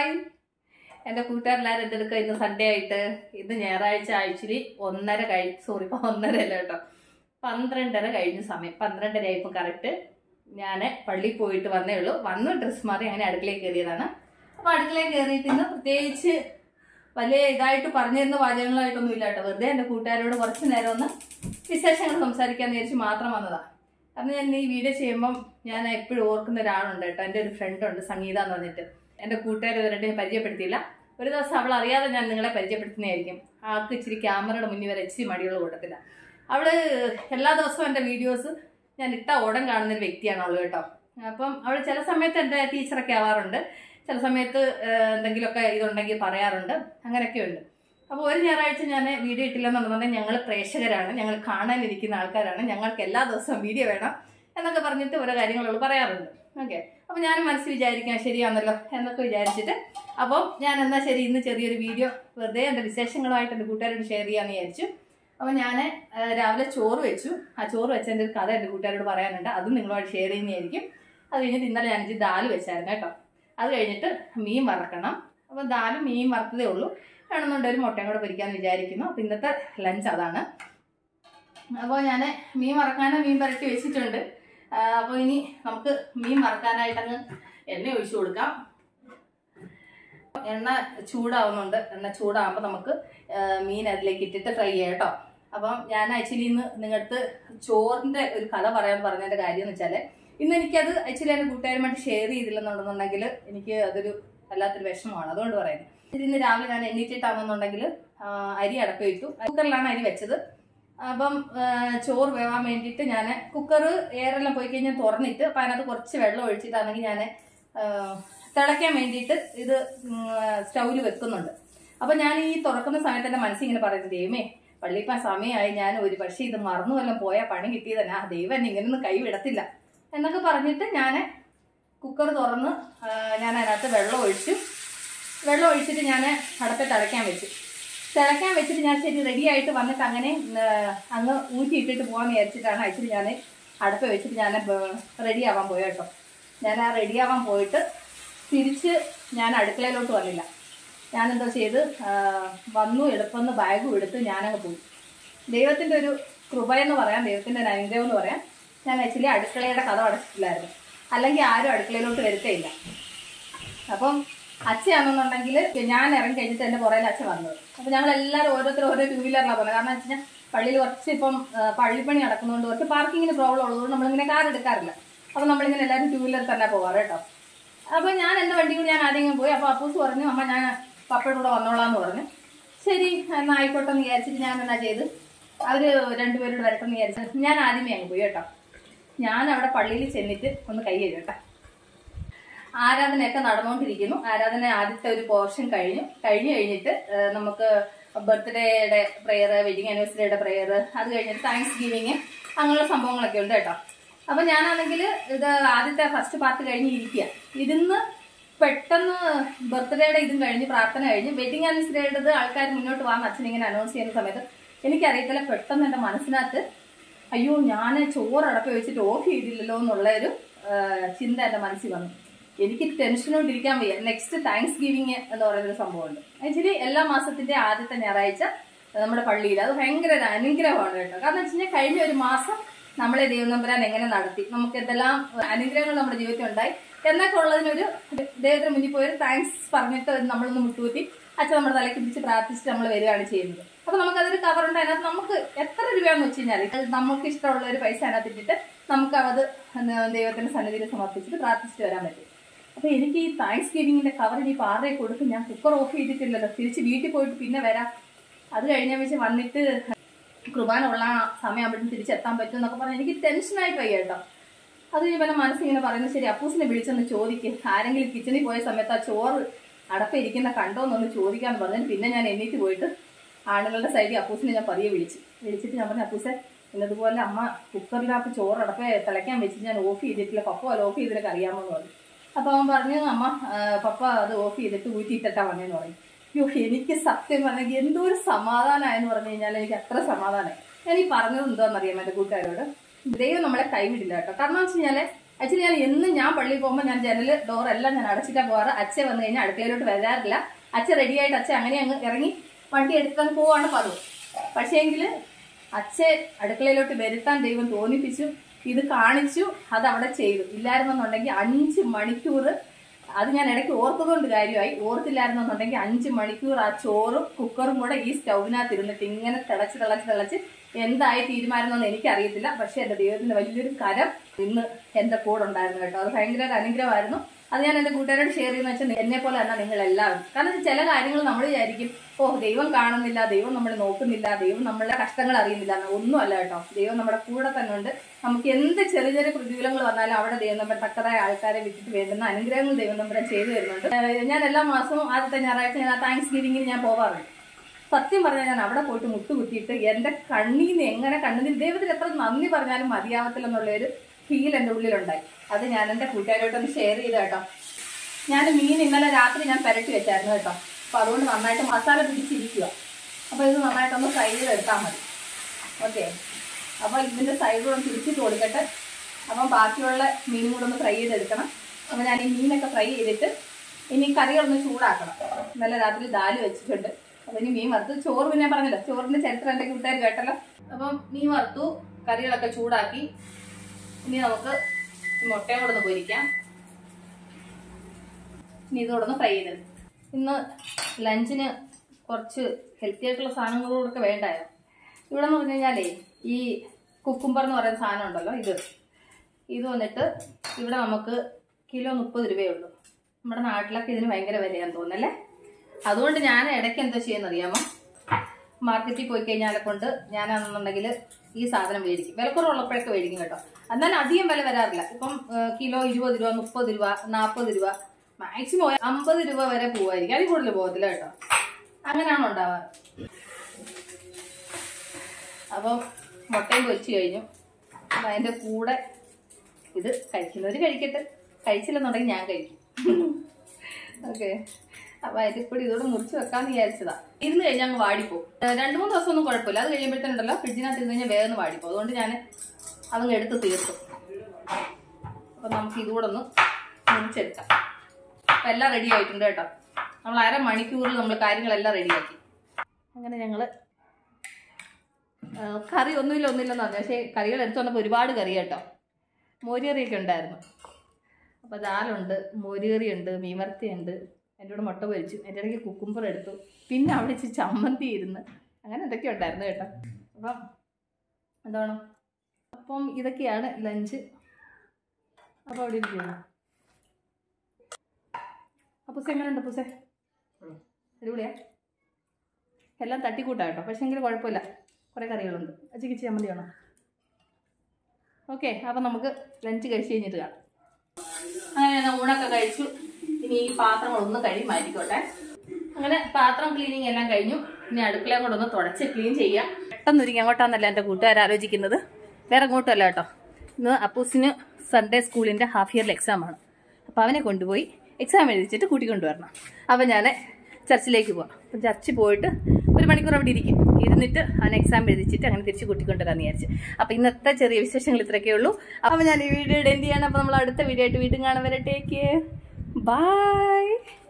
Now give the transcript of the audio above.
hi എൻ്റെ കൂട്ടുകാരെല്ലാവരും എന്തെടുക്കുക ഇന്ന് Sunday ആയിട്ട് ഇന്ന് ഞായറാഴ്ച ആഴ്ചയിൽ ഒന്നര കഴി സോറി ഇപ്പം ഒന്നര അല്ല കേട്ടോ പന്ത്രണ്ടര കഴിഞ്ഞ സമയം പന്ത്രണ്ടര ആയപ്പോൾ കറക്റ്റ് ഞാൻ പള്ളിയിൽ പോയിട്ട് വന്നേ ഉള്ളൂ വന്ന് ഡ്രസ്സ് മാറി അങ്ങനെ അടുക്കളയിൽ കയറിയതാണ് അപ്പോൾ അടുക്കളയിൽ കയറിയിട്ട് ഇന്ന് പ്രത്യേകിച്ച് വലിയ ഇതായിട്ട് പറഞ്ഞു തരുന്ന വാചകങ്ങളായിട്ടൊന്നും ഇല്ല കേട്ടോ വെറുതെ എൻ്റെ കൂട്ടുകാരോട് കുറച്ച് നേരം ഒന്ന് വിശേഷങ്ങൾ സംസാരിക്കാന്ന് വിചാരിച്ച് മാത്രം വന്നതാണ് കാരണം ഞാൻ ഈ വീഡിയോ ചെയ്യുമ്പം ഞാൻ എപ്പോഴും ഓർക്കുന്ന ഒരാളുണ്ട് കേട്ടോ എൻ്റെ ഒരു ഫ്രണ്ട് ഉണ്ട് സംഗീത എന്ന് പറഞ്ഞിട്ട് എൻ്റെ കൂട്ടുകാർ ഇവരുടെ ഞാൻ പരിചയപ്പെടുത്തിയില്ല ഒരു ദിവസം അവൾ അറിയാതെ ഞാൻ നിങ്ങളെ പരിചയപ്പെടുത്തുന്നതായിരിക്കും ആൾക്ക് ഇച്ചിരി ക്യാമറയുടെ മുന്നിൽ വരെ ഇച്ചിരി മടിയുള്ള കൂട്ടത്തില്ല അവള് എല്ലാ ദിവസവും എൻ്റെ വീഡിയോസ് ഞാൻ ഇട്ട ഓടം കാണുന്ന ഒരു വ്യക്തിയാണ് അവള് കേട്ടോ അപ്പം അവൾ ചില സമയത്ത് എൻ്റെ ടീച്ചറൊക്കെ ആവാറുണ്ട് ചില സമയത്ത് ഏഹ്, എന്തെങ്കിലുമൊക്കെ ഇതുണ്ടെങ്കിൽ പറയാറുണ്ട് അങ്ങനെയൊക്കെ ഉണ്ട് അപ്പോൾ ഒരു ഞായറാഴ്ച ഞാൻ വീഡിയോ ഇട്ടില്ലെന്നുണ്ടെന്നുണ്ടെങ്കിൽ ഞങ്ങൾ പ്രേക്ഷകരാണ് ഞങ്ങൾ കാണാനിരിക്കുന്ന ആൾക്കാരാണ് ഞങ്ങൾക്ക് എല്ലാ ദിവസവും വീഡിയോ വേണം എന്നൊക്കെ പറഞ്ഞിട്ട് ഓരോ കാര്യങ്ങൾ പറയാറുണ്ട് ഓക്കെ അപ്പോൾ ഞാൻ മനസ്സിൽ വിചാരിക്കാം ശരിയാണല്ലോ എന്നൊക്കെ വിചാരിച്ചിട്ട് അപ്പോൾ ഞാൻ എന്നാൽ ശരി ഇന്ന് ചെറിയൊരു വീഡിയോ വെറുതെ എൻ്റെ വിശേഷങ്ങളുമായിട്ട് എൻ്റെ കൂട്ടുകാരോട് ഷെയർ ചെയ്യാമെന്ന് വിചാരിച്ചു അപ്പോൾ ഞാൻ രാവിലെ ചോറ് വെച്ചു ആ ചോറ് വെച്ചതിൻ്റെ ഒരു കഥ എൻ്റെ കൂട്ടുകാരോട് പറയാനുണ്ട് അതും നിങ്ങളുമായിട്ട് ഷെയർ ചെയ്യുന്നതായിരിക്കും അത് കഴിഞ്ഞിട്ട് ഇന്നലെ ഞാനിച്ച് ദാല് വെച്ചായിരുന്നു കേട്ടോ അത് കഴിഞ്ഞിട്ട് മീൻ വറക്കണം അപ്പോൾ ദാലും മീൻ വറുത്തതേ ഉള്ളൂ വേണമെന്നുണ്ട് ഒരു മുട്ടയും കൂടെ പൊരിക്കാമെന്ന് വിചാരിക്കുന്നു അപ്പോൾ ഇന്നത്തെ ലഞ്ച് അതാണ് അപ്പോൾ ഞാൻ മീൻ വറക്കാനും മീൻ പരട്ടി വെച്ചിട്ടുണ്ട് അപ്പോൾ ഇനി നമുക്ക് മീൻ വറക്കാനായിട്ടങ്ങ് എണ്ണ ഒഴിച്ചു കൊടുക്കാം എണ്ണ ചൂടാവുന്നുണ്ട് എണ്ണ ചൂടാകുമ്പോൾ നമുക്ക് ആ, മീൻ അതിലേക്ക് ഇട്ടിട്ട് ഫ്രൈ ചെയ്യാം കേട്ടോ അപ്പം ഞാൻ ആക്ച്വലി ഇന്ന് നിങ്ങളുടെ ചോറിന്റെ ഒരു കഥ പറയാൻ പറഞ്ഞതിന്റെ കാര്യം എന്ന് വെച്ചാൽ ഇന്ന് എനിക്കത് ആക്ച്വലി എൻ്റെ കൂട്ടുകാരുമായിട്ട് ഷെയർ ചെയ്തില്ലെന്നുണ്ടെന്നുണ്ടെങ്കിൽ എനിക്ക് അതൊരു വല്ലാത്തൊരു വിഷമമാണ് അതുകൊണ്ട് പറയുന്നത് ഇത് ഇന്ന് രാവിലെ ഞാൻ എണ്ണീറ്റിട്ടാണെന്നുണ്ടെങ്കിൽ അരി അടപ്പിട്ടു കുക്കറിലാണ് അരി വെച്ചത് അപ്പം ആ, ചോറ് വേവാൻ വേണ്ടിയിട്ട് ഞാൻ കുക്കർ എയറെല്ലാം പോയി കഴിഞ്ഞാൽ തുറന്നിട്ട് അപ്പം അതിനകത്ത് കുറച്ച് വെള്ളം ഒഴിച്ചിട്ടാണെങ്കിൽ ഞാൻ തിളയ്ക്കാൻ വേണ്ടിയിട്ട് ഇത് സ്റ്റൗവിൽ വെക്കുന്നുണ്ട് അപ്പം ഞാൻ ഈ തുറക്കുന്ന സമയത്ത് എൻ്റെ മനസ്സിൽ ഇങ്ങനെ പറയുന്നത് ദൈവമേ പള്ളിപ്പാൻ സമയമായി ഞാൻ ഒരു പക്ഷേ ഇത് മറന്നു വല്ലതും പോയാൽ പണി കിട്ടിയതന്നെ ആ ദൈവം എന്നെ ഇങ്ങനൊന്നും കൈ വിടത്തില്ല എന്നൊക്കെ പറഞ്ഞിട്ട് ഞാൻ കുക്കർ തുറന്ന് ആ, ഞാൻ അതിനകത്ത് വെള്ളം ഒഴിച്ചു വെള്ളം ഒഴിച്ചിട്ട് ഞാൻ അടുപ്പത്ത് തിളയ്ക്കാൻ വെച്ചു തിളയ്ക്കാൻ വെച്ചിട്ട് ഞാൻ ശരി റെഡി ആയിട്ട് വന്നിട്ട് അങ്ങനെ ആ, അങ്ങ് ഊറ്റി ഇട്ടിട്ട് പോകാമെന്ന് വിചാരിച്ചിട്ടാണ് അയച്ചിട്ട് ഞാൻ അടുപ്പ് വെച്ചിട്ട് ഞാൻ റെഡി ആവാൻ പോയി കേട്ടോ ഞാൻ ആ റെഡി ആവാൻ പോയിട്ട് തിരിച്ച് ഞാൻ അടുക്കളയിലോട്ട് വന്നില്ല ഞാനെന്താ ചെയ്ത് ആ, വന്നു എളുപ്പമെന്ന് ബാഗും എടുത്ത് ഞാനങ്ങ് പോയി ദൈവത്തിൻ്റെ ഒരു കൃപ എന്ന് പറയാം ദൈവത്തിൻ്റെ ഒരു അനുഗ്രഹം എന്ന് പറയാം ഞാൻ ആക്ച്വലി അടുക്കളയുടെ കഥ അടച്ചിട്ടില്ലായിരുന്നു അല്ലെങ്കിൽ ആരും അടുക്കളയിലോട്ട് വരുത്തേയില്ല അപ്പം അച്ഛയാണെന്നുണ്ടെങ്കിൽ ഞാൻ ഇറങ്ങി കഴിഞ്ഞിട്ട് എൻ്റെ പുറകിൽ അച്ഛൻ വന്നത് അപ്പം ഞങ്ങൾ എല്ലാവരും ഓരോരുത്തർ ഓരോ ടൂ വീലറിലാണ് പോകുന്നത് കാരണം വെച്ച് കഴിഞ്ഞാൽ പള്ളിയിൽ കുറച്ച് ഇപ്പം ആ, പള്ളിപ്പണി നടക്കുന്നതുകൊണ്ട് കുറച്ച് പാർക്കിങ്ങിന് പ്രോബ്ലം ഉള്ളതുകൊണ്ട് നമ്മളിങ്ങനെ കാർ എടുക്കാറില്ല അപ്പം നമ്മളിങ്ങനെ എല്ലാവരും ടൂ വീലർ തന്നെ പോവാറ് കേട്ടോ അപ്പം ഞാൻ എൻ്റെ വണ്ടി കൂടി ഞാൻ ആദ്യം ഇങ്ങ് പോയി അപ്പോൾ അപ്പൂസ് പറഞ്ഞു അമ്മ ഞാൻ പപ്പയുടെ കൂടെ വന്നോളാം എന്ന് പറഞ്ഞു ശരി എന്നാൽ ആയിക്കോട്ടെ എന്ന് വിചാരിച്ചിട്ട് ഞാൻ എന്നാ ചെയ്ത് അവർ രണ്ടുപേരോട് വരട്ടെ എന്ന് വിചാരിച്ചു ഞാൻ ആദ്യമേ അങ്ങ് പോയി കേട്ടോ ഞാൻ അവിടെ പള്ളിയിൽ ചെന്നിട്ട് ഒന്ന് കൈ കഴുകി കേട്ടോ ആരാധനയൊക്കെ നടന്നുകൊണ്ടിരിക്കുന്നു ആരാധന ആദ്യത്തെ ഒരു പോർഷൻ കഴിഞ്ഞു കഴിഞ്ഞു കഴിഞ്ഞിട്ട് ആ, നമുക്ക് ബർത്ത്ഡേയുടെ പ്രെയർ വെഡിങ് ആനിവേഴ്സറിയുടെ പ്രെയർ അത് കഴിഞ്ഞിട്ട് താങ്ക്സ് ഗിവിങ് അങ്ങനെയുള്ള സംഭവങ്ങളൊക്കെ ഉണ്ട് കേട്ടോ അപ്പൊ ഞാനാണെങ്കിൽ ഇത് ആദ്യത്തെ ഫസ്റ്റ് പാർട്ട് കഴിഞ്ഞ് ഇരിക്കുക ഇരുന്ന് പെട്ടെന്ന് ബർത്ത്ഡേയുടെ ഇതും കഴിഞ്ഞ് പ്രാർത്ഥന കഴിഞ്ഞ് വെഡിങ് ആനിവേഴ്സറിയുടേത് ആൾക്കാർ മുന്നോട്ട് പോകാൻ അച്ഛൻ ഇങ്ങനെ അനൗൺസ് ചെയ്യുന്ന സമയത്ത് എനിക്കറിയത്തില്ല പെട്ടെന്ന് എൻ്റെ മനസ്സിനകത്ത് അയ്യോ ഞാൻ ചോറ് അടപ്പ് വെച്ചിട്ട് ഓഫ് ചെയ്തില്ലല്ലോ എന്നുള്ള ഒരു ആ, ചിന്ത എൻ്റെ മനസ്സിൽ വന്നു എനിക്ക് ടെൻഷനോണ്ടിരിക്കാൻ വയ്യ നെക്സ്റ്റ് താങ്ക്സ് ഗിവിങ് എന്ന് പറയുന്നൊരു സംഭവമുണ്ട് ആക്ച്വലി എല്ലാ മാസത്തിന്റെ ആദ്യത്തെ ഞായറാഴ്ച നമ്മുടെ പള്ളിയിൽ അത് ഭയങ്കര ഒരു അനുഗ്രഹമാണ് കേട്ടോ കാരണം വെച്ച് കഴിഞ്ഞാൽ കഴിഞ്ഞ ഒരു മാസം നമ്മളെ ദൈവനമ്പരാൻ എങ്ങനെ നടത്തി നമുക്ക് എന്തെല്ലാം അനുഗ്രഹങ്ങൾ നമ്മുടെ ജീവിതത്തിൽ ഉണ്ടായി എന്നൊക്കെ ഉള്ളതിനൊരു ദൈവത്തിന് മുന്നിൽ പോയി ഒരു താങ്ക്സ് പറഞ്ഞിട്ട് നമ്മളൊന്ന് മുട്ടുകൂത്തി അച്ഛൻ നമ്മുടെ തലയ്ക്ക് പിടിച്ച് പ്രാർത്ഥിച്ചിട്ട് നമ്മൾ വരികയാണ് ചെയ്യുന്നത് അപ്പൊ നമുക്കതൊരു കവറുണ്ട് അതിനകത്ത് നമുക്ക് എത്ര രൂപയാണെന്ന് വെച്ച് കഴിഞ്ഞാൽ അത് നമുക്ക് ഇഷ്ടമുള്ള ഒരു പൈസ അതിനകത്ത് ഇട്ടിട്ട് നമുക്ക് അത് ദൈവത്തിന്റെ സന്നിധിയിൽ സമർപ്പിച്ചിട്ട് പ്രാർത്ഥിച്ചിട്ട് വരാൻ പറ്റും അപ്പൊ എനിക്ക് ഈ താങ്ക്സ് ഗിവിങ്ങിന്റെ കവർ ഈ പാറയെ കൊടുത്ത് ഞാൻ കുക്കർ ഓഫ് ചെയ്തിട്ടില്ലല്ലോ തിരിച്ച് വീട്ടിൽ പോയിട്ട് പിന്നെ വരാം അത് കഴിഞ്ഞ വെച്ച് വന്നിട്ട് കുർബാന ഉള്ള സമയമാകുമ്പോഴത്തേക്കും തിരിച്ചെത്താൻ പറ്റും എന്നൊക്കെ പറഞ്ഞ് എനിക്ക് ടെൻഷനായിട്ട് വയ്യ കേട്ടോ അത് ഇവനെ മനസ്സിങ്ങനെ പറയുന്നത് ശരി അപ്പൂസിനെ വിളിച്ചൊന്ന് ചോദിക്കും ആരെങ്കിലും കിച്ചണിൽ പോയ സമയത്ത് ആ ചോറ് അടപ്പിരിക്കുന്ന കണ്ടോന്നൊന്ന് ചോദിക്കാന്ന് പറഞ്ഞിട്ട് പിന്നെ ഞാൻ എണ്ണീറ്റ് പോയിട്ട് ആണുങ്ങളുടെ സൈഡിൽ അപ്പൂസിനെ ഞാൻ പതിയെ വിളിച്ചു വിളിച്ചിട്ട് ഞാൻ പറഞ്ഞു അപ്പൂസെ ഇന്നതുപോലെ അമ്മ കുക്കറിനകത്ത് ചോറ് അടപ്പേ തിളയ്ക്കാൻ വെച്ച് ഞാൻ ഓഫ് ചെയ്തിട്ടില്ല പപ്പ അത് ഓഫ് ചെയ്തിട്ടൊക്കെ അറിയാമോ എന്ന് പറഞ്ഞു അപ്പൊ അവൻ പറഞ്ഞു അമ്മ ആ, പപ്പ അത് ഓഫ് ചെയ്തിട്ട് ഊറ്റിയിട്ടിട്ടാ വന്നേന്ന് പറയും യോ എനിക്ക് സത്യം പറഞ്ഞെങ്കിൽ എന്തോ ഒരു സമാധാനമായെന്ന് പറഞ്ഞു കഴിഞ്ഞാൽ എനിക്ക് അത്ര സമാധാനമായി ഞാൻ ഈ പറഞ്ഞത് എന്താണെന്നറിയാം എൻ്റെ കൂട്ടുകാരോട് ദൈവം നമ്മളെ കൈവിടില്ല കേട്ടോ കാരണം വെച്ച് കഴിഞ്ഞാല് ആക്ച്വലി ഞാൻ എന്നും ഞാൻ പള്ളിയിൽ പോകുമ്പോൾ ഞാൻ ജനല് ഡോർ എല്ലാം ഞാൻ അടച്ചിട്ടാ പോവാറ് അച്ഛൻ വന്നു കഴിഞ്ഞാൽ അടുക്കളയിലോട്ട് വരാറില്ല അച്ഛൻ റെഡിയായിട്ട് അച്ഛൻ അങ്ങനെ അങ്ങ് ഇറങ്ങി വണ്ടി എടുക്കാൻ പോവാണ് പതിവ് പക്ഷേങ്കിൽ അച്ഛൻ അടുക്കളയിലോട്ട് വരുത്താൻ ദൈവം തോന്നിപ്പിച്ചു ഇത് കാണിച്ചു അത് അവിടെ ചെയ്തു ഇല്ലായിരുന്നെന്നുണ്ടെങ്കിൽ അഞ്ച് മണിക്കൂർ അത് ഞാൻ ഇടയ്ക്ക് ഓർത്തതുകൊണ്ട് കാര്യമായി ഓർത്തില്ലായിരുന്നെന്നുണ്ടെങ്കിൽ അഞ്ച് മണിക്കൂർ ആ ചോറും കുക്കറും കൂടെ ഈ സ്റ്റൗവിനകത്ത് ഇരുന്നിട്ട് ഇങ്ങനെ തിളച്ച് തിളച്ച് തിളച്ച് എന്തായി തീരുമാനമെന്ന് എനിക്കറിയത്തില്ല പക്ഷെ എന്റെ ദൈവത്തിന്റെ വലിയൊരു കരം ഇന്ന് എന്റെ കൂടെ ഉണ്ടായിരുന്നു കേട്ടോ അത് ഭയങ്കര ഒരു അനുഗ്രഹമായിരുന്നു അത് ഞാൻ എന്റെ കൂട്ടുകാരോട് ഷെയർ ചെയ്യുന്ന വെച്ചാൽ എന്നെ പോലെ തന്നെ നിങ്ങൾ എല്ലാവരും കാരണം ചില കാര്യങ്ങൾ നമ്മൾ വിചാരിക്കും ഓ ദൈവം കാണുന്നില്ല ദൈവം നമ്മളെ നോക്കുന്നില്ല ദൈവം നമ്മളുടെ കഷ്ടങ്ങൾ അറിയുന്നില്ല എന്ന് ഒന്നുമല്ല കേട്ടോ ദൈവം നമ്മുടെ കൂടെ തന്നെ ഉണ്ട് നമുക്ക് എന്ത് ചെറിയ ചെറിയ പ്രതികൂലങ്ങൾ വന്നാലും അവിടെ ദൈവം നമ്മുടെ തക്കതായ ആൾക്കാരെ വിട്ടിട്ട് വേണ്ടുന്ന അനുഗ്രഹങ്ങൾ ദൈവം നമ്മുടെ ചെയ്തു തരുന്നുണ്ട് ഏഹ് ഞാൻ എല്ലാ മാസവും ആദ്യത്തെ ഞായറാഴ്ച ഞാൻ താങ്ക്സ് ഗിവിങ്ങിന് ഞാൻ പോകാറുണ്ട് സത്യം പറഞ്ഞാൽ ഞാൻ അവിടെ പോയിട്ട് മുട്ടുകുത്തിയിട്ട് എന്റെ കണ്ണീന്ന് എങ്ങനെ കണ്ണുനീർ ദൈവത്തിന് എത്ര നന്ദി പറഞ്ഞാലും മതിയാവത്തില്ലെന്നുള്ള ഒരു ഫീൽ എൻ്റെ ഉള്ളിലുണ്ടായി അത് ഞാൻ എൻ്റെ കൂട്ടുകാരോട്ടൊന്ന് ഷെയർ ചെയ്ത് കേട്ടോ ഞാൻ മീൻ ഇന്നലെ രാത്രി ഞാൻ പുരട്ടി വെച്ചായിരുന്നു കേട്ടോ അപ്പൊ അതുകൊണ്ട് നന്നായിട്ട് മസാല പിടിച്ചിരിക്കുക അപ്പൊ ഇത് നന്നായിട്ടൊന്ന് ഫ്രൈ ചെയ്തെടുത്താൽ മതി ഓക്കെ അപ്പൊ ഇതിന്റെ സൈഡ് ഒന്ന് തിരിച്ചിട്ട് കൊടുക്കട്ടെ അപ്പം ബാക്കിയുള്ള മീനും കൂടെ ഒന്ന് ഫ്രൈ ചെയ്തെടുക്കണം അപ്പൊ ഞാൻ ഈ മീനൊക്കെ ഫ്രൈ ചെയ്തിട്ട് ഇനി കറികളൊന്ന് ചൂടാക്കണം ഇന്നലെ രാത്രി ദാല് വെച്ചിട്ടുണ്ട് അപ്പൊ ഇനി മീൻ വറുത്ത് ചോറ് പിന്നെ ഞാൻ പറഞ്ഞല്ലോ ചോറിന്റെ ചരിത്രം എന്റെ കൂട്ടുകാർ കേട്ടല്ലോ അപ്പം മീൻ വറുത്തു കറികളൊക്കെ ചൂടാക്കി ഇനി നമുക്ക് ഈ മുട്ടയും കൂടെ ഒന്ന് പൊരിക്കാം ഇനി ഇതോടെ ഒന്ന് ഫ്രൈ ചെയ്തത് ഇന്ന് ലഞ്ചിന് കുറച്ച് ഹെൽത്തി ആയിട്ടുള്ള സാധനങ്ങളോടൊക്കെ വേണ്ടായോ ഇവിടെ എന്ന് പറഞ്ഞു കഴിഞ്ഞാലേ ഈ കുക്കുംബർ എന്ന് പറയുന്ന സാധനം ഉണ്ടല്ലോ ഇത് ഇത് വന്നിട്ട് ഇവിടെ നമുക്ക് കിലോ മുപ്പത് രൂപയേ ഉള്ളൂ നമ്മുടെ നാട്ടിലൊക്കെ ഇതിന് ഭയങ്കര വിലയാന്ന് തോന്നുന്നല്ലേ അതുകൊണ്ട് ഞാൻ ഇടയ്ക്ക് എന്താ ചെയ്യുന്നത് അറിയാമോ മാർക്കറ്റിൽ പോയി കഴിഞ്ഞാലെ കൊണ്ട് ഞാനാണെന്നുണ്ടെങ്കിൽ ഈ സാധനം മേടിക്കും വിലക്കുറവുള്ളപ്പോഴൊക്കെ മേടിക്കും കേട്ടോ എന്നാൽ അധികം വില വരാറില്ല ഇപ്പം ഏഹ്, കിലോ ഇരുപത് രൂപ മുപ്പത് രൂപ നാൽപ്പത് രൂപ മാക്സിമം അമ്പത് രൂപ വരെ പോവായിരിക്കും അതിൽ കൂടുതൽ പോകത്തില്ല കേട്ടോ അങ്ങനെയാണ് ഉണ്ടാവാറ് അപ്പം മുട്ടയും പൊരിച്ചു കഴിഞ്ഞു അപ്പം അതിൻ്റെ കൂടെ ഇത് കഴിക്കുന്നവർ കഴിക്കട്ടെ കഴിച്ചില്ലെന്നുണ്ടെങ്കിൽ ഞാൻ കഴിക്കും ഓക്കെ അപ്പൊ അതിന്റെ കൂടി ഇതോടെ മുറിച്ച് വെക്കാന്ന് വിചാരിച്ചതാ ഇരുന്ന് കഴിഞ്ഞാൽ അങ്ങ് വാടിപ്പോ രണ്ടു മൂന്ന് ദിവസം ഒന്നും കുഴപ്പമില്ല അത് കഴിയുമ്പോഴത്തേനുണ്ടല്ലോ ഫ്രിഡ്ജിനകത്ത് ഇരുന്ന് കഴിഞ്ഞാൽ വേഗം വാടിപ്പോ അതുകൊണ്ട് ഞാൻ അതങ്ങ് എടുത്ത് തീർത്തു അപ്പൊ നമുക്ക് ഇതുകൂടെ ഒന്ന് മുറിച്ചെടുക്കാം അപ്പൊ എല്ലാം റെഡി ആയിട്ടുണ്ട് കേട്ടോ നമ്മൾ അര മണിക്കൂറിൽ നമ്മൾ കാര്യങ്ങളെല്ലാം റെഡിയാക്കി അങ്ങനെ ഞങ്ങള് ആ, കറി ഒന്നുമില്ല ഒന്നുമില്ലെന്ന് പറഞ്ഞു പക്ഷേ കറികൾ എടുത്തു വന്നപ്പോൾ ഒരുപാട് കറി കേട്ടോ മോരുകറിയൊക്കെ ഉണ്ടായിരുന്നു അപ്പോൾ ദാലുണ്ട് മോരുകറിയുണ്ട് മീൻവറുത്തിയുണ്ട് എൻ്റെ കൂടെ മുട്ട പൊരിച്ചു എൻ്റെ ഇടയ്ക്ക് കുക്കുംബർ എടുത്തു പിന്നെ അവിടെ ഇച്ചിരി ചമ്മന്തി ഇരുന്ന് അങ്ങനെ എന്തൊക്കെ ഉണ്ടായിരുന്നു കേട്ടോ അപ്പം എന്താണ് അപ്പം ഇതൊക്കെയാണ് ലഞ്ച് അപ്പോൾ അവിടെ ഇരിക്കുന്നു അപ്പൂസ എങ്ങനെയുണ്ട് അപ്പൂസേ അടിപൊളിയാ എല്ലാം തട്ടിക്കൂട്ടാ കേട്ടോ പക്ഷേ എങ്കിലും കുഴപ്പമില്ല കുറേ കറികളുണ്ട് അച്ഛക്ക് ചമ്മന്തി വേണം ഓക്കെ അപ്പം നമുക്ക് ലഞ്ച് കഴിച്ച് കഴിഞ്ഞിട്ട് കാണാം അങ്ങനെ ഞാൻ ഊണൊക്കെ കഴിച്ചു ഇനി ഈ പാത്രങ്ങളൊന്ന് കഴിയും മാറ്റിക്കോട്ടെ അങ്ങനെ പാത്രം ക്ലീനിങ് എല്ലാം കഴിഞ്ഞു ഇനി അടുക്കളയും കൂടെ ഒന്ന് തുടച്ച് ക്ലീൻ ചെയ്യാം പെട്ടെന്നൊരുങ്ങി അങ്ങോട്ടാന്നല്ല എൻ്റെ കൂട്ടുകാർ ആലോചിക്കുന്നത് വേറെ അങ്ങോട്ടല്ല കേട്ടോ ഇന്ന് അപ്പൂസിന് സൺഡേ സ്കൂളിൻ്റെ ഹാഫ് ഇയറിൽ എക്സാമാണ് അപ്പോൾ അവനെ കൊണ്ടുപോയി എക്സാം എഴുതിച്ചിട്ട് കൂട്ടിക്കൊണ്ടുവരണം അപ്പം ഞാൻ ചർച്ചിലേക്ക് പോവാം അപ്പം ചർച്ചിൽ പോയിട്ട് ഒരു മണിക്കൂർ അവിടെ ഇരിക്കും ഇരുന്നിട്ട് അവൻ എക്സാം എഴുതിച്ചിട്ട് അങ്ങനെ തിരിച്ച് കൂട്ടിക്കൊണ്ടുവരാന്ന് വിചാരിച്ചു അപ്പം ഇന്നത്തെ ചെറിയ വിശേഷങ്ങൾ ഇത്രയൊക്കെ ഉള്ളൂ അപ്പം ഞാൻ ഈ വീഡിയോ എൻഡ് ചെയ്യണം അപ്പം നമ്മൾ അടുത്ത വീഡിയോ ആയിട്ട് വീണ്ടും കാണാൻ വരെ ടേക്ക് ബൈ